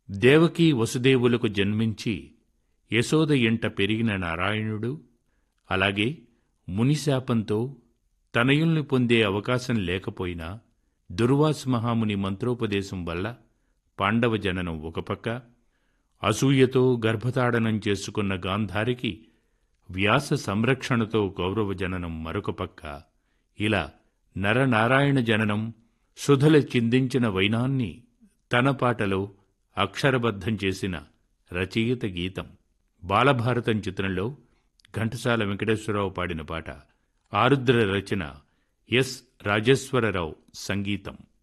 దేవకీ వసుదేవులకు జన్మించి యశోద ఎంట పెరిగిన నారాయణుడు అలాగే మునిశాపంతో తనయుల్ని పొందే అవకాశం లేకపోయినా దుర్వాస మహాముని మంత్రోపదేశం వల్ల పాండవ జననం ఒక పక్క అసూయతో గర్భతాడనం చేసుకున్న గాంధారికి వ్యాస సంరక్షణతో గౌరవ జననం మరొక పక్క ఇలా నరనారాయణ జననం సుధల చిందించిన వైనాన్ని తన పాటలో అక్షరబద్ధం చేసిన రచయిత గీతం బాలభారతం చిత్రంలో ఘంటసాల వెంకటేశ్వరరావు పాడిన పాట ఆరుద్ర రచన ఎస్ రాజేశ్వరరావు సంగీతం